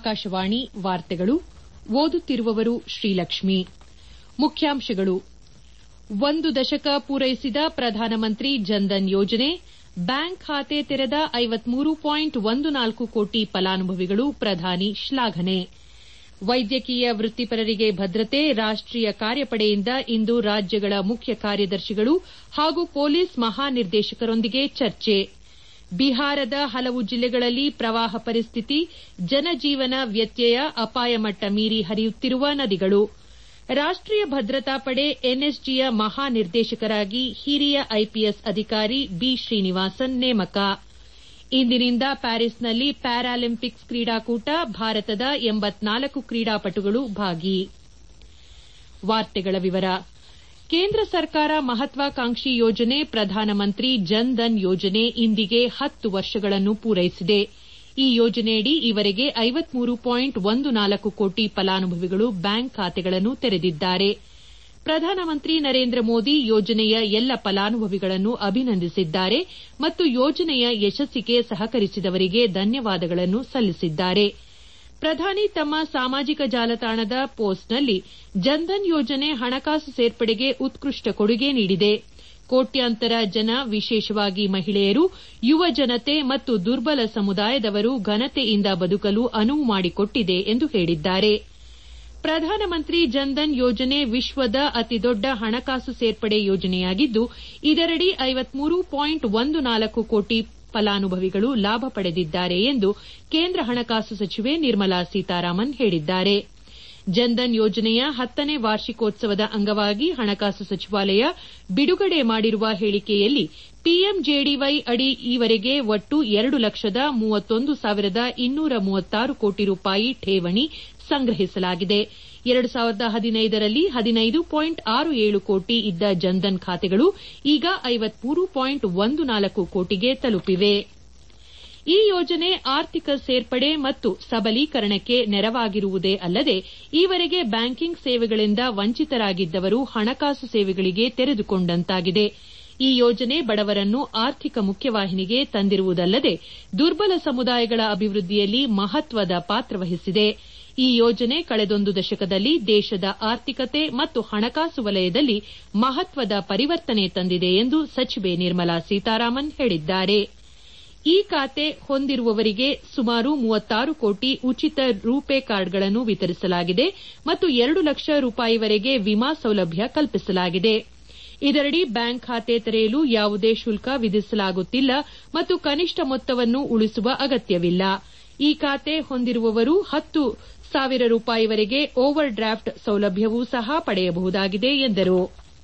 ಆಕಾಶವಾಣಿ ವಾರ್ತೆಗಳು ಓದುತ್ತಿರುವವರು ಶ್ರೀಲಕ್ಷ್ಮಿ ಮುಖ್ಯಾಂಶಗಳು ಒಂದು ದಶಕ ಪೂರೈಸಿದ ಪ್ರಧಾನಮಂತ್ರಿ ಜನ್ಧನ್ ಯೋಜನೆ ಬ್ಯಾಂಕ್ ಖಾತೆ ತೆರೆದ ಕೋಟಿ ಫಲಾನುಭವಿಗಳು ಪ್ರಧಾನಿ ಶ್ಲಾಘನೆ ವೈದ್ಯಕೀಯ ವೃತ್ತಿಪರರಿಗೆ ಭದ್ರತೆ ರಾಷ್ಟೀಯ ಕಾರ್ಯಪಡೆಯಿಂದ ಇಂದು ರಾಜ್ಯಗಳ ಮುಖ್ಯ ಕಾರ್ಯದರ್ಶಿಗಳು ಹಾಗೂ ಪೊಲೀಸ್ ಮಹಾನಿರ್ದೇಶಕರೊಂದಿಗೆ ಚರ್ಚೆ ಬಿಹಾರದ ಹಲವು ಜಿಲ್ಲೆಗಳಲ್ಲಿ ಪ್ರವಾಹ ಪರಿಸ್ಥಿತಿ ಜನಜೀವನ ವ್ಯತ್ಯಯ ಅಪಾಯ ಮಟ್ಟ ಮೀರಿ ಹರಿಯುತ್ತಿರುವ ನದಿಗಳು ರಾಷ್ಟೀಯ ಭದ್ರತಾ ಪಡೆ ಎನ್ಎಸ್ಜಿಯ ಮಹಾನಿರ್ದೇಶಕರಾಗಿ ಹಿರಿಯ ಐಪಿಎಸ್ ಅಧಿಕಾರಿ ಬಿ ಶ್ರೀನಿವಾಸನ್ ನೇಮಕ ಇಂದಿನಿಂದ ಪ್ಯಾರಿಸ್ನಲ್ಲಿ ಪ್ಯಾರಾಲಿಂಪಿಕ್ಸ್ ಕ್ರೀಡಾಕೂಟ ಭಾರತದ ಕ್ರೀಡಾಪಟುಗಳು ಭಾಗಿ ಕೇಂದ್ರ ಸರ್ಕಾರ ಮಹತ್ವಾಕಾಂಕ್ಷಿ ಯೋಜನೆ ಪ್ರಧಾನಮಂತ್ರಿ ಜನ್ ಧನ್ ಯೋಜನೆ ಇಂದಿಗೆ ಹತ್ತು ವರ್ಷಗಳನ್ನು ಪೂರೈಸಿದೆ ಈ ಯೋಜನೆಯಡಿ ಈವರೆಗೆ ಕೋಟಿ ಫಲಾನುಭವಿಗಳು ಬ್ಯಾಂಕ್ ಖಾತೆಗಳನ್ನು ತೆರೆದಿದ್ದಾರೆ ಪ್ರಧಾನಮಂತ್ರಿ ನರೇಂದ್ರ ಮೋದಿ ಯೋಜನೆಯ ಎಲ್ಲ ಫಲಾನುಭವಿಗಳನ್ನು ಅಭಿನಂದಿಸಿದ್ದಾರೆ ಮತ್ತು ಯೋಜನೆಯ ಯಶಸ್ಸಿಗೆ ಸಹಕರಿಸಿದವರಿಗೆ ಧನ್ಯವಾದಗಳನ್ನು ಸಲ್ಲಿಸಿದ್ದಾರೆ ಪ್ರಧಾನಿ ತಮ್ಮ ಸಾಮಾಜಿಕ ಜಾಲತಾಣದ ಪೋಸ್ಟ್ನಲ್ಲಿ ಜನ್ಧನ್ ಯೋಜನೆ ಹಣಕಾಸು ಸೇರ್ಪಡೆಗೆ ಉತ್ಕೃಷ್ಟ ಕೊಡುಗೆ ನೀಡಿದೆ ಕೋಟ್ಯಾಂತರ ಜನ ವಿಶೇಷವಾಗಿ ಮಹಿಳೆಯರು ಯುವ ಜನತೆ ಮತ್ತು ದುರ್ಬಲ ಸಮುದಾಯದವರು ಘನತೆಯಿಂದ ಬದುಕಲು ಅನುವು ಮಾಡಿಕೊಟ್ಟಿದೆ ಎಂದು ಹೇಳಿದ್ದಾರೆ ಪ್ರಧಾನಮಂತ್ರಿ ಜನ್ಧನ್ ಯೋಜನೆ ವಿಶ್ವದ ಅತಿದೊಡ್ಡ ಹಣಕಾಸು ಸೇರ್ಪಡೆ ಯೋಜನೆಯಾಗಿದ್ದು ಇದರಡಿ ಕೋಟಿ ಫಲಾನುಭವಿಗಳು ಲಾಭ ಪಡೆದಿದ್ದಾರೆ ಎಂದು ಕೇಂದ್ರ ಹಣಕಾಸು ಸಚಿವೆ ನಿರ್ಮಲಾ ಸೀತಾರಾಮನ್ ಹೇಳಿದ್ದಾರೆ ಜನ್ಧನ್ ಯೋಜನೆಯ ಹತ್ತನೇ ವಾರ್ಷಿಕೋತ್ಸವದ ಅಂಗವಾಗಿ ಹಣಕಾಸು ಸಚಿವಾಲಯ ಬಿಡುಗಡೆ ಮಾಡಿರುವ ಹೇಳಿಕೆಯಲ್ಲಿ ಪಿಎಂಜೆಡಿವೈ ಅಡಿ ಈವರೆಗೆ ಒಟ್ಟು ಎರಡು ಲಕ್ಷದ ಮೂವತ್ತೊಂದು ಸಾವಿರದ ಇನ್ನೂರ ಮೂವತ್ತಾರು ಕೋಟಿ ರೂಪಾಯಿ ಠೇವಣಿ ಸಂಗ್ರಹಿಸಲಾಗಿದೆ ಎರಡು ಸಾವಿರದ ಹದಿನೈದರಲ್ಲಿ ಹದಿನೈದು ಪಾಯಿಂಟ್ ಆರು ಏಳು ಕೋಟಿ ಇದ್ದ ಜನ್ಧನ್ ಖಾತೆಗಳು ಈಗ ಐವತ್ಮೂರು ಪಾಯಿಂಟ್ ಒಂದು ನಾಲ್ಕು ಕೋಟಿಗೆ ತಲುಪಿವೆ ಈ ಯೋಜನೆ ಆರ್ಥಿಕ ಸೇರ್ಪಡೆ ಮತ್ತು ಸಬಲೀಕರಣಕ್ಕೆ ನೆರವಾಗಿರುವುದೇ ಅಲ್ಲದೆ ಈವರೆಗೆ ಬ್ಯಾಂಕಿಂಗ್ ಸೇವೆಗಳಿಂದ ವಂಚಿತರಾಗಿದ್ದವರು ಹಣಕಾಸು ಸೇವೆಗಳಿಗೆ ತೆರೆದುಕೊಂಡಂತಾಗಿದೆ ಈ ಯೋಜನೆ ಬಡವರನ್ನು ಆರ್ಥಿಕ ಮುಖ್ಯವಾಹಿನಿಗೆ ತಂದಿರುವುದಲ್ಲದೆ ದುರ್ಬಲ ಸಮುದಾಯಗಳ ಅಭಿವೃದ್ದಿಯಲ್ಲಿ ಮಹತ್ವದ ಪಾತ್ರ ವಹಿಸಿದೆ ಈ ಯೋಜನೆ ಕಳೆದೊಂದು ದಶಕದಲ್ಲಿ ದೇಶದ ಆರ್ಥಿಕತೆ ಮತ್ತು ಹಣಕಾಸು ವಲಯದಲ್ಲಿ ಮಹತ್ವದ ಪರಿವರ್ತನೆ ತಂದಿದೆ ಎಂದು ಸಚಿವೆ ನಿರ್ಮಲಾ ಸೀತಾರಾಮನ್ ಹೇಳಿದ್ದಾರೆ ಈ ಖಾತೆ ಹೊಂದಿರುವವರಿಗೆ ಸುಮಾರು ಮೂವತ್ತಾರು ಕೋಟಿ ಉಚಿತ ರೂಪೆ ಕಾರ್ಡ್ಗಳನ್ನು ವಿತರಿಸಲಾಗಿದೆ ಮತ್ತು ಎರಡು ಲಕ್ಷ ರೂಪಾಯಿವರೆಗೆ ವಿಮಾ ಸೌಲಭ್ಯ ಕಲ್ಪಿಸಲಾಗಿದೆ ಇದರಡಿ ಬ್ಯಾಂಕ್ ಖಾತೆ ತೆರೆಯಲು ಯಾವುದೇ ಶುಲ್ಕ ವಿಧಿಸಲಾಗುತ್ತಿಲ್ಲ ಮತ್ತು ಕನಿಷ್ಠ ಮೊತ್ತವನ್ನು ಉಳಿಸುವ ಅಗತ್ಯವಿಲ್ಲ ಈ ಖಾತೆ ಹೊಂದಿರುವವರು ಹತ್ತು ಸಾವಿರ ರೂಪಾಯಿವರೆಗೆ ಓವರ್ ಡ್ರಾಫ್ಟ್ ಸೌಲಭ್ಯವೂ ಸಹ ಪಡೆಯಬಹುದಾಗಿದೆ ಎಂದರು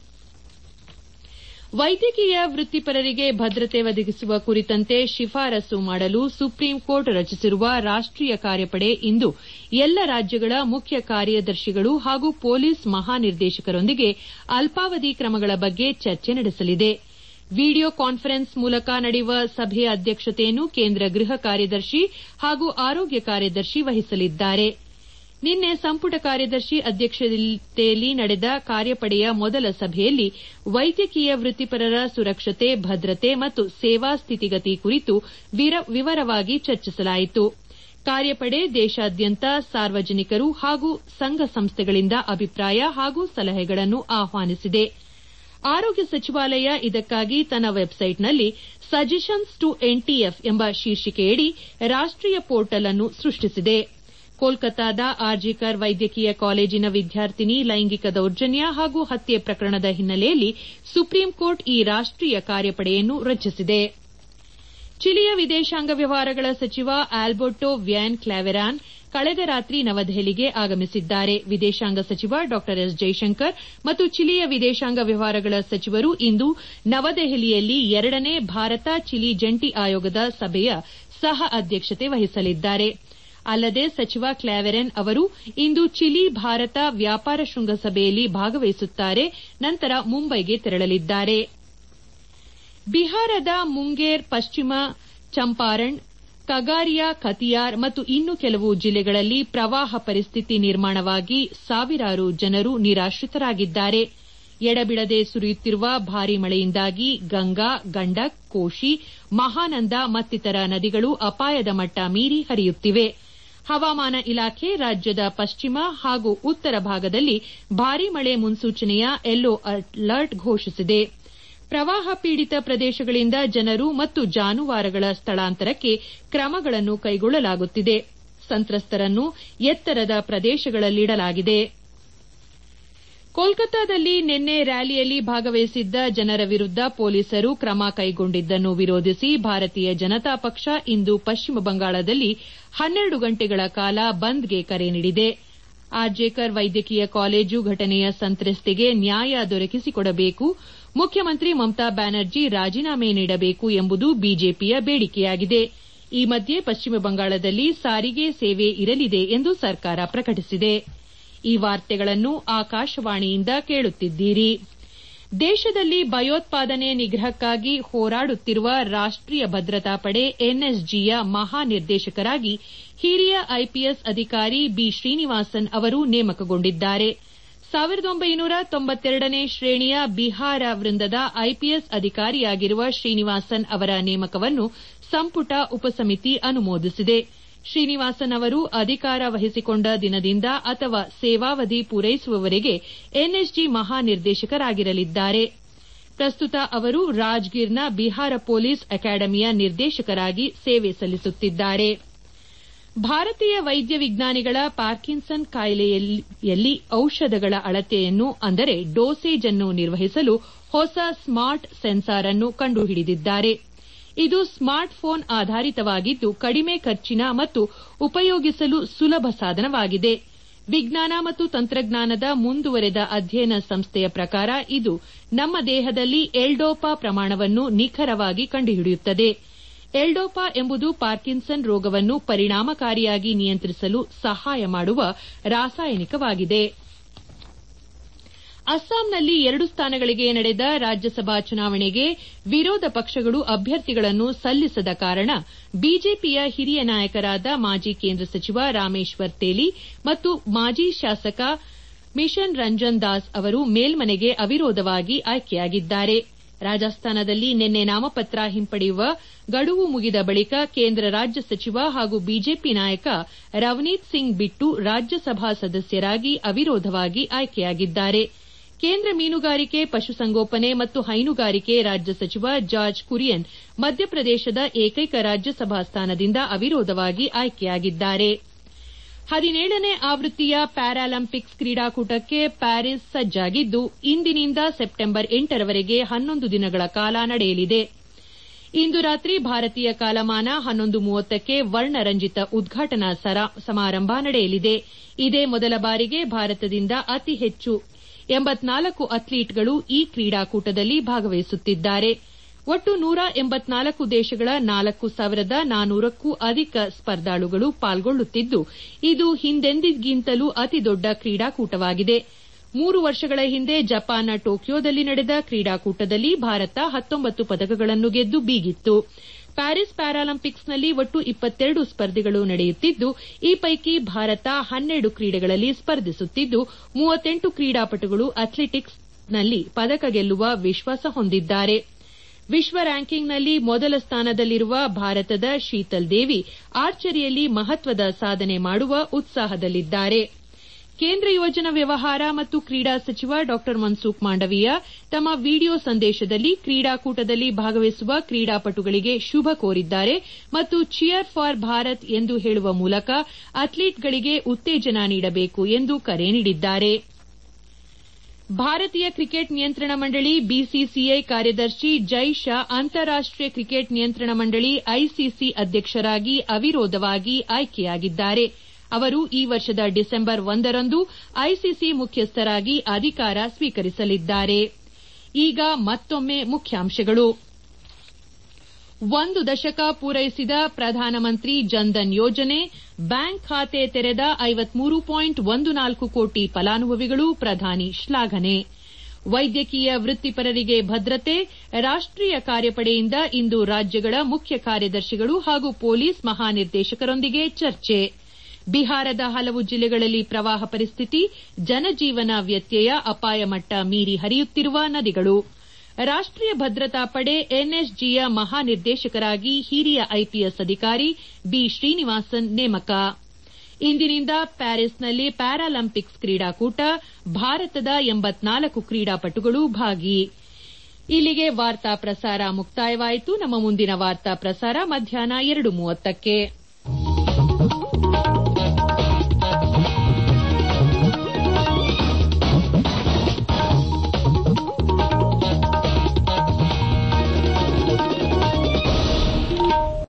ವೈದ್ಯಕೀಯ ವೃತ್ತಿಪರರಿಗೆ ಭದ್ರತೆ ಒದಗಿಸುವ ಕುರಿತಂತೆ ಶಿಫಾರಸು ಮಾಡಲು ಸುಪ್ರೀಂ ಕೋರ್ಟ್ ರಚಿಸಿರುವ ರಾಷ್ಟೀಯ ಕಾರ್ಯಪಡೆ ಇಂದು ಎಲ್ಲ ರಾಜ್ಯಗಳ ಮುಖ್ಯ ಕಾರ್ಯದರ್ಶಿಗಳು ಹಾಗೂ ಪೊಲೀಸ್ ಮಹಾನಿರ್ದೇಶಕರೊಂದಿಗೆ ಅಲ್ಪಾವಧಿ ಕ್ರಮಗಳ ಬಗ್ಗೆ ಚರ್ಚೆ ನಡೆಸಲಿದೆ ವಿಡಿಯೋ ಕಾನ್ಫರೆನ್ಸ್ ಮೂಲಕ ನಡೆಯುವ ಸಭೆಯ ಅಧ್ಯಕ್ಷತೆಯನ್ನು ಕೇಂದ್ರ ಗೃಹ ಕಾರ್ಯದರ್ಶಿ ಹಾಗೂ ಆರೋಗ್ಯ ಕಾರ್ಯದರ್ಶಿ ವಹಿಸಲಿದ್ದಾರೆ ನಿನ್ನೆ ಸಂಪುಟ ಕಾರ್ಯದರ್ಶಿ ಅಧ್ಯಕ್ಷತೆಯಲ್ಲಿ ನಡೆದ ಕಾರ್ಯಪಡೆಯ ಮೊದಲ ಸಭೆಯಲ್ಲಿ ವೈದ್ಯಕೀಯ ವೃತ್ತಿಪರರ ಸುರಕ್ಷತೆ ಭದ್ರತೆ ಮತ್ತು ಸೇವಾ ಸ್ಥಿತಿಗತಿ ಕುರಿತು ವಿವರವಾಗಿ ಚರ್ಚಿಸಲಾಯಿತು ಕಾರ್ಯಪಡೆ ದೇಶಾದ್ಯಂತ ಸಾರ್ವಜನಿಕರು ಹಾಗೂ ಸಂಘ ಸಂಸ್ಥೆಗಳಿಂದ ಅಭಿಪ್ರಾಯ ಹಾಗೂ ಸಲಹೆಗಳನ್ನು ಆಹ್ವಾನಿಸಿದೆ ಆರೋಗ್ಯ ಸಚಿವಾಲಯ ಇದಕ್ಕಾಗಿ ತನ್ನ ವೆಬ್ಸೈಟ್ನಲ್ಲಿ ಸಜೆಷನ್ಸ್ ಟು ಎನ್ಟಿಎಫ್ ಎಂಬ ಶೀರ್ಷಿಕೆಯಡಿ ರಾಷ್ಟೀಯ ಪೋರ್ಟಲ್ ಅನ್ನು ಸೃಷ್ಟಿಸಿದೆ ಕೋಲ್ಕತಾದ ಆರ್ಜಿಕರ್ ವೈದ್ಯಕೀಯ ಕಾಲೇಜಿನ ವಿದ್ಯಾರ್ಥಿನಿ ಲೈಂಗಿಕ ದೌರ್ಜನ್ಯ ಹಾಗೂ ಹತ್ಯೆ ಪ್ರಕರಣದ ಹಿನ್ನೆಲೆಯಲ್ಲಿ ಸುಪ್ರೀಂ ಕೋರ್ಟ್ ಈ ರಾಷ್ಟೀಯ ಕಾರ್ಯಪಡೆಯನ್ನು ರಚಿಸಿದೆ ಚಿಲಿಯ ವಿದೇಶಾಂಗ ವ್ಯವಹಾರಗಳ ಸಚಿವ ಆಲ್ಬರ್ಟೋ ವ್ಯಾನ್ ಕ್ಲಾವೆರಾನ್ ಕಳೆದ ರಾತ್ರಿ ನವದೆಹಲಿಗೆ ಆಗಮಿಸಿದ್ದಾರೆ ವಿದೇಶಾಂಗ ಸಚಿವ ಡಾ ಎಸ್ ಜೈಶಂಕರ್ ಮತ್ತು ಚಿಲಿಯ ವಿದೇಶಾಂಗ ವ್ಯವಹಾರಗಳ ಸಚಿವರು ಇಂದು ನವದೆಹಲಿಯಲ್ಲಿ ಎರಡನೇ ಭಾರತ ಚಿಲಿ ಜಂಟಿ ಆಯೋಗದ ಸಭೆಯ ಸಹ ಅಧ್ಯಕ್ಷತೆ ವಹಿಸಲಿದ್ದಾರೆ ಅಲ್ಲದೆ ಸಚಿವ ಕ್ಲಾವೆರನ್ ಅವರು ಇಂದು ಚಿಲಿ ಭಾರತ ವ್ಯಾಪಾರ ಶೃಂಗಸಭೆಯಲ್ಲಿ ಭಾಗವಹಿಸುತ್ತಾರೆ ನಂತರ ಮುಂಬೈಗೆ ತೆರಳಲಿದ್ದಾರೆ ಬಿಹಾರದ ಮುಂಗೇರ್ ಪಶ್ಚಿಮ ಚಂಪಾರಣ್ ಕಗಾರಿಯಾ ಖತಿಯಾರ್ ಮತ್ತು ಇನ್ನು ಕೆಲವು ಜಿಲ್ಲೆಗಳಲ್ಲಿ ಪ್ರವಾಹ ಪರಿಸ್ಥಿತಿ ನಿರ್ಮಾಣವಾಗಿ ಸಾವಿರಾರು ಜನರು ನಿರಾಶ್ರಿತರಾಗಿದ್ದಾರೆ ಎಡಬಿಡದೆ ಸುರಿಯುತ್ತಿರುವ ಭಾರೀ ಮಳೆಯಿಂದಾಗಿ ಗಂಗಾ ಗಂಡಕ್ ಕೋಶಿ ಮಹಾನಂದ ಮತ್ತಿತರ ನದಿಗಳು ಅಪಾಯದ ಮಟ್ಟ ಮೀರಿ ಹರಿಯುತ್ತಿವೆ ಹವಾಮಾನ ಇಲಾಖೆ ರಾಜ್ಯದ ಪಶ್ಚಿಮ ಹಾಗೂ ಉತ್ತರ ಭಾಗದಲ್ಲಿ ಭಾರೀ ಮಳೆ ಮುನ್ಸೂಚನೆಯ ಯೆಲ್ಲೋ ಅಲರ್ಟ್ ಘೋಷಿಸಿದೆ ಪ್ರವಾಹ ಪೀಡಿತ ಪ್ರದೇಶಗಳಿಂದ ಜನರು ಮತ್ತು ಜಾನುವಾರುಗಳ ಸ್ಥಳಾಂತರಕ್ಕೆ ಕ್ರಮಗಳನ್ನು ಕೈಗೊಳ್ಳಲಾಗುತ್ತಿದೆ ಸಂತ್ರಸ್ತರನ್ನು ಎತ್ತರದ ಪ್ರದೇಶಗಳಲ್ಲಿಡಲಾಗಿದೆ ಕೋಲ್ಕತ್ತಾದಲ್ಲಿ ನಿನ್ನೆ ರ್ಯಾಲಿಯಲ್ಲಿ ಭಾಗವಹಿಸಿದ್ದ ಜನರ ವಿರುದ್ದ ಪೊಲೀಸರು ಕ್ರಮ ಕೈಗೊಂಡಿದ್ದನ್ನು ವಿರೋಧಿಸಿ ಭಾರತೀಯ ಜನತಾ ಪಕ್ಷ ಇಂದು ಪಶ್ಚಿಮ ಬಂಗಾಳದಲ್ಲಿ ಹನ್ನೆರಡು ಗಂಟೆಗಳ ಕಾಲ ಬಂದ್ಗೆ ಕರೆ ನೀಡಿದೆ ಆರ್ಜೇಕರ್ ವೈದ್ಯಕೀಯ ಕಾಲೇಜು ಘಟನೆಯ ಸಂತ್ರಸ್ತೆಗೆ ನ್ಯಾಯ ದೊರಕಿಸಿಕೊಡಬೇಕು ಮುಖ್ಯಮಂತ್ರಿ ಮಮತಾ ಬ್ಯಾನರ್ಜಿ ರಾಜೀನಾಮೆ ನೀಡಬೇಕು ಎಂಬುದು ಬಿಜೆಪಿಯ ಬೇಡಿಕೆಯಾಗಿದೆ ಈ ಮಧ್ಯೆ ಪಶ್ಚಿಮ ಬಂಗಾಳದಲ್ಲಿ ಸಾರಿಗೆ ಸೇವೆ ಇರಲಿದೆ ಎಂದು ಸರ್ಕಾರ ಪ್ರಕಟಿಸಿದೆ ಈ ವಾರ್ತೆಗಳನ್ನು ಆಕಾಶವಾಣಿಯಿಂದ ಕೇಳುತ್ತಿದ್ದೀರಿ ದೇಶದಲ್ಲಿ ಭಯೋತ್ಪಾದನೆ ನಿಗ್ರಹಕ್ಕಾಗಿ ಹೋರಾಡುತ್ತಿರುವ ರಾಷ್ಟೀಯ ಭದ್ರತಾ ಪಡೆ ಎನ್ಎಸ್ಜಿಯ ಮಹಾನಿರ್ದೇಶಕರಾಗಿ ಹಿರಿಯ ಐಪಿಎಸ್ ಅಧಿಕಾರಿ ಬಿ ಶ್ರೀನಿವಾಸನ್ ಅವರು ನೇಮಕಗೊಂಡಿದ್ದಾರೆ ಸಾವಿರದ ಒಂಬೈನೂರ ತೊಂಬತ್ತೆರಡನೇ ಶ್ರೇಣಿಯ ಬಿಹಾರ ವೃಂದದ ಐಪಿಎಸ್ ಅಧಿಕಾರಿಯಾಗಿರುವ ಶ್ರೀನಿವಾಸನ್ ಅವರ ನೇಮಕವನ್ನು ಸಂಪುಟ ಉಪಸಮಿತಿ ಅನುಮೋದಿಸಿದೆ ಶ್ರೀನಿವಾಸನ್ ಅವರು ಅಧಿಕಾರ ವಹಿಸಿಕೊಂಡ ದಿನದಿಂದ ಅಥವಾ ಸೇವಾವಧಿ ಪೂರೈಸುವವರೆಗೆ ಎನ್ಎಸ್ಜಿ ಮಹಾನಿರ್ದೇಶಕರಾಗಿರಲಿದ್ದಾರೆ ಪ್ರಸ್ತುತ ಅವರು ರಾಜ್ಗಿರ್ನ ಬಿಹಾರ ಪೊಲೀಸ್ ಅಕಾಡೆಮಿಯ ನಿರ್ದೇಶಕರಾಗಿ ಸೇವೆ ಸಲ್ಲಿಸುತ್ತಿದ್ದಾರೆ ಭಾರತೀಯ ವೈದ್ಯ ವಿಜ್ಞಾನಿಗಳ ಪಾರ್ಕಿನ್ಸನ್ ಕಾಯಿಲೆಯಲ್ಲಿ ಔಷಧಗಳ ಅಳತೆಯನ್ನು ಅಂದರೆ ಡೋಸೇಜ್ ಅನ್ನು ನಿರ್ವಹಿಸಲು ಹೊಸ ಸ್ಮಾರ್ಟ್ ಸೆನ್ಸಾರ್ ಅನ್ನು ಕಂಡುಹಿಡಿದಿದ್ದಾರೆ ಇದು ಸ್ಮಾರ್ಟ್ ಫೋನ್ ಆಧಾರಿತವಾಗಿದ್ದು ಕಡಿಮೆ ಖರ್ಚಿನ ಮತ್ತು ಉಪಯೋಗಿಸಲು ಸುಲಭ ಸಾಧನವಾಗಿದೆ ವಿಜ್ಞಾನ ಮತ್ತು ತಂತ್ರಜ್ಞಾನದ ಮುಂದುವರೆದ ಅಧ್ಯಯನ ಸಂಸ್ಥೆಯ ಪ್ರಕಾರ ಇದು ನಮ್ಮ ದೇಹದಲ್ಲಿ ಎಲ್ಡೋಪಾ ಪ್ರಮಾಣವನ್ನು ನಿಖರವಾಗಿ ಕಂಡುಹಿಡಿಯುತ್ತದೆ ಎಲ್ಡೋಪಾ ಎಂಬುದು ಪಾರ್ಕಿನ್ಸನ್ ರೋಗವನ್ನು ಪರಿಣಾಮಕಾರಿಯಾಗಿ ನಿಯಂತ್ರಿಸಲು ಸಹಾಯ ಮಾಡುವ ರಾಸಾಯನಿಕವಾಗಿದೆ ಅಸ್ಸಾಂನಲ್ಲಿ ಎರಡು ಸ್ಥಾನಗಳಿಗೆ ನಡೆದ ರಾಜ್ಯಸಭಾ ಚುನಾವಣೆಗೆ ವಿರೋಧ ಪಕ್ಷಗಳು ಅಭ್ಯರ್ಥಿಗಳನ್ನು ಸಲ್ಲಿಸದ ಕಾರಣ ಬಿಜೆಪಿಯ ಹಿರಿಯ ನಾಯಕರಾದ ಮಾಜಿ ಕೇಂದ್ರ ಸಚಿವ ರಾಮೇಶ್ವರ್ ತೇಲಿ ಮತ್ತು ಮಾಜಿ ಶಾಸಕ ಮಿಷನ್ ರಂಜನ್ ದಾಸ್ ಅವರು ಮೇಲ್ಮನೆಗೆ ಅವಿರೋಧವಾಗಿ ಆಯ್ಕೆಯಾಗಿದ್ದಾರೆ ರಾಜಸ್ಥಾನದಲ್ಲಿ ನಿನ್ನೆ ನಾಮಪತ್ರ ಹಿಂಪಡೆಯುವ ಗಡುವು ಮುಗಿದ ಬಳಿಕ ಕೇಂದ್ರ ರಾಜ್ಯ ಸಚಿವ ಹಾಗೂ ಬಿಜೆಪಿ ನಾಯಕ ರವನೀತ್ ಸಿಂಗ್ ಬಿಟ್ಟು ರಾಜ್ಯಸಭಾ ಸದಸ್ಯರಾಗಿ ಅವಿರೋಧವಾಗಿ ಆಯ್ಕೆಯಾಗಿದ್ದಾರೆ ಕೇಂದ್ರ ಮೀನುಗಾರಿಕೆ ಪಶುಸಂಗೋಪನೆ ಮತ್ತು ಹೈನುಗಾರಿಕೆ ರಾಜ್ಯ ಸಚಿವ ಜಾರ್ಜ್ ಕುರಿಯನ್ ಮಧ್ಯಪ್ರದೇಶದ ಏಕೈಕ ರಾಜ್ಯಸಭಾ ಸ್ಥಾನದಿಂದ ಅವಿರೋಧವಾಗಿ ಆಯ್ಕೆಯಾಗಿದ್ದಾರೆ ಹದಿನೇಳನೇ ಆವೃತ್ತಿಯ ಪ್ಯಾರಾಲಿಂಪಿಕ್ಸ್ ಕ್ರೀಡಾಕೂಟಕ್ಕೆ ಪ್ಯಾರಿಸ್ ಸಜ್ಜಾಗಿದ್ದು ಇಂದಿನಿಂದ ಸೆಪ್ಟೆಂಬರ್ ಎಂಟರವರೆಗೆ ಹನ್ನೊಂದು ದಿನಗಳ ಕಾಲ ನಡೆಯಲಿದೆ ಇಂದು ರಾತ್ರಿ ಭಾರತೀಯ ಕಾಲಮಾನ ಹನ್ನೊಂದು ಮೂವತ್ತಕ್ಕೆ ವರ್ಣರಂಜಿತ ಉದ್ಘಾಟನಾ ಸಮಾರಂಭ ನಡೆಯಲಿದೆ ಇದೇ ಮೊದಲ ಬಾರಿಗೆ ಭಾರತದಿಂದ ಅತಿ ಹೆಚ್ಚು ಎಂಬತ್ನಾಲ್ಕು ಅಥ್ಲೀಟ್ಗಳು ಈ ಕ್ರೀಡಾಕೂಟದಲ್ಲಿ ಭಾಗವಹಿಸುತ್ತಿದ್ದಾರೆ ಒಟ್ಟು ನೂರ ಎಂಬತ್ನಾಲ್ಕು ದೇಶಗಳ ನಾಲ್ಕು ಸಾವಿರದ ನಾನೂರಕ್ಕೂ ಅಧಿಕ ಸ್ಪರ್ಧಾಳುಗಳು ಪಾಲ್ಗೊಳ್ಳುತ್ತಿದ್ದು ಇದು ಹಿಂದೆಂದಿಗಿಂತಲೂ ಅತಿದೊಡ್ಡ ಕ್ರೀಡಾಕೂಟವಾಗಿದೆ ಮೂರು ವರ್ಷಗಳ ಹಿಂದೆ ಜಪಾನ್ನ ಟೋಕಿಯೋದಲ್ಲಿ ನಡೆದ ಕ್ರೀಡಾಕೂಟದಲ್ಲಿ ಭಾರತ ಹತ್ತೊಂಬತ್ತು ಪದಕಗಳನ್ನು ಗೆದ್ದು ಬೀಗಿತ್ತು ಪ್ಯಾರಿಸ್ ಪ್ಯಾರಾಲಿಂಪಿಕ್ಸ್ನಲ್ಲಿ ಒಟ್ಟು ಇಪ್ಪತ್ತೆರಡು ಸ್ಪರ್ಧೆಗಳು ನಡೆಯುತ್ತಿದ್ದು ಈ ಪೈಕಿ ಭಾರತ ಹನ್ನೆರಡು ಕ್ರೀಡೆಗಳಲ್ಲಿ ಸ್ಪರ್ಧಿಸುತ್ತಿದ್ದು ಮೂವತ್ತೆಂಟು ಕ್ರೀಡಾಪಟುಗಳು ಅಥ್ಲೆಟಿಕ್ಸ್ನಲ್ಲಿ ಪದಕ ಗೆಲ್ಲುವ ವಿಶ್ವಾಸ ಹೊಂದಿದ್ದಾರೆ ವಿಶ್ವ ರ್ಯಾಂಕಿಂಗ್ನಲ್ಲಿ ಮೊದಲ ಸ್ಥಾನದಲ್ಲಿರುವ ಭಾರತದ ಶೀತಲ್ ದೇವಿ ಆರ್ಚರಿಯಲ್ಲಿ ಮಹತ್ವದ ಸಾಧನೆ ಮಾಡುವ ಉತ್ಸಾಹದಲ್ಲಿದ್ದಾರೆ ಕೇಂದ್ರ ಯುವಜನ ವ್ಯವಹಾರ ಮತ್ತು ಕ್ರೀಡಾ ಸಚಿವ ಡಾ ಮನ್ಸುಖ್ ಮಾಂಡವೀಯ ತಮ್ಮ ವಿಡಿಯೋ ಸಂದೇಶದಲ್ಲಿ ಕ್ರೀಡಾಕೂಟದಲ್ಲಿ ಭಾಗವಹಿಸುವ ಕ್ರೀಡಾಪಟುಗಳಿಗೆ ಶುಭ ಕೋರಿದ್ದಾರೆ ಮತ್ತು ಚಿಯರ್ ಫಾರ್ ಭಾರತ್ ಎಂದು ಹೇಳುವ ಮೂಲಕ ಅಥ್ಲೀಟ್ಗಳಿಗೆ ಉತ್ತೇಜನ ನೀಡಬೇಕು ಎಂದು ಕರೆ ನೀಡಿದ್ದಾರೆ ಭಾರತೀಯ ಕ್ರಿಕೆಟ್ ನಿಯಂತ್ರಣ ಮಂಡಳಿ ಬಿಸಿಸಿಐ ಕಾರ್ಯದರ್ಶಿ ಜೈ ಶಾ ಅಂತಾರಾಷ್ಟೀಯ ಕ್ರಿಕೆಟ್ ನಿಯಂತ್ರಣ ಮಂಡಳಿ ಐಸಿಸಿ ಅಧ್ಯಕ್ಷರಾಗಿ ಅವಿರೋಧವಾಗಿ ಆಯ್ಕೆಯಾಗಿದ್ದಾರೆ ಅವರು ಈ ವರ್ಷದ ಡಿಸೆಂಬರ್ ಒಂದರಂದು ಐಸಿಸಿ ಮುಖ್ಯಸ್ಥರಾಗಿ ಅಧಿಕಾರ ಸ್ವೀಕರಿಸಲಿದ್ದಾರೆ ಈಗ ಮತ್ತೊಮ್ಮೆ ಮುಖ್ಯಾಂಶಗಳು ಒಂದು ದಶಕ ಪೂರೈಸಿದ ಪ್ರಧಾನಮಂತ್ರಿ ಜನ್ಧನ್ ಯೋಜನೆ ಬ್ಯಾಂಕ್ ಖಾತೆ ತೆರೆದ ಐವತ್ಮೂರು ಪಾಯಿಂಟ್ ಒಂದು ನಾಲ್ಕು ಕೋಟಿ ಫಲಾನುಭವಿಗಳು ಪ್ರಧಾನಿ ಶ್ಲಾಘನೆ ವೈದ್ಯಕೀಯ ವೃತ್ತಿಪರರಿಗೆ ಭದ್ರತೆ ರಾಷ್ಟೀಯ ಕಾರ್ಯಪಡೆಯಿಂದ ಇಂದು ರಾಜ್ಯಗಳ ಮುಖ್ಯ ಕಾರ್ಯದರ್ಶಿಗಳು ಹಾಗೂ ಪೊಲೀಸ್ ಮಹಾನಿರ್ದೇಶಕರೊಂದಿಗೆ ಚರ್ಚೆ ಬಿಹಾರದ ಹಲವು ಜಿಲ್ಲೆಗಳಲ್ಲಿ ಪ್ರವಾಹ ಪರಿಸ್ಥಿತಿ ಜನಜೀವನ ವ್ಯತ್ಯಯ ಅಪಾಯ ಮಟ್ಟ ಮೀರಿ ಹರಿಯುತ್ತಿರುವ ನದಿಗಳು ರಾಷ್ಟೀಯ ಭದ್ರತಾ ಪಡೆ ಎನ್ಎಸ್ಜಿಯ ಮಹಾನಿರ್ದೇಶಕರಾಗಿ ಹಿರಿಯ ಐಪಿಎಸ್ ಅಧಿಕಾರಿ ಬಿ ಶ್ರೀನಿವಾಸನ್ ನೇಮಕ ಇಂದಿನಿಂದ ಪ್ಯಾರಿಸ್ನಲ್ಲಿ ಪ್ಯಾರಾಲಿಂಪಿಕ್ಸ್ ಕ್ರೀಡಾಕೂಟ ಭಾರತದ ಎಂಬತ್ನಾಲ್ಕು ಕ್ರೀಡಾಪಟುಗಳು ಭಾಗಿ ಇಲ್ಲಿಗೆ ವಾರ್ತಾ ಪ್ರಸಾರ ಮುಕ್ತಾಯವಾಯಿತು ನಮ್ಮ ಮುಂದಿನ ವಾರ್ತಾ ಪ್ರಸಾರ ಮಧ್ಯಾಹ್ನ ಎರಡು ಮೂವತ್ತಕ್ಕೆ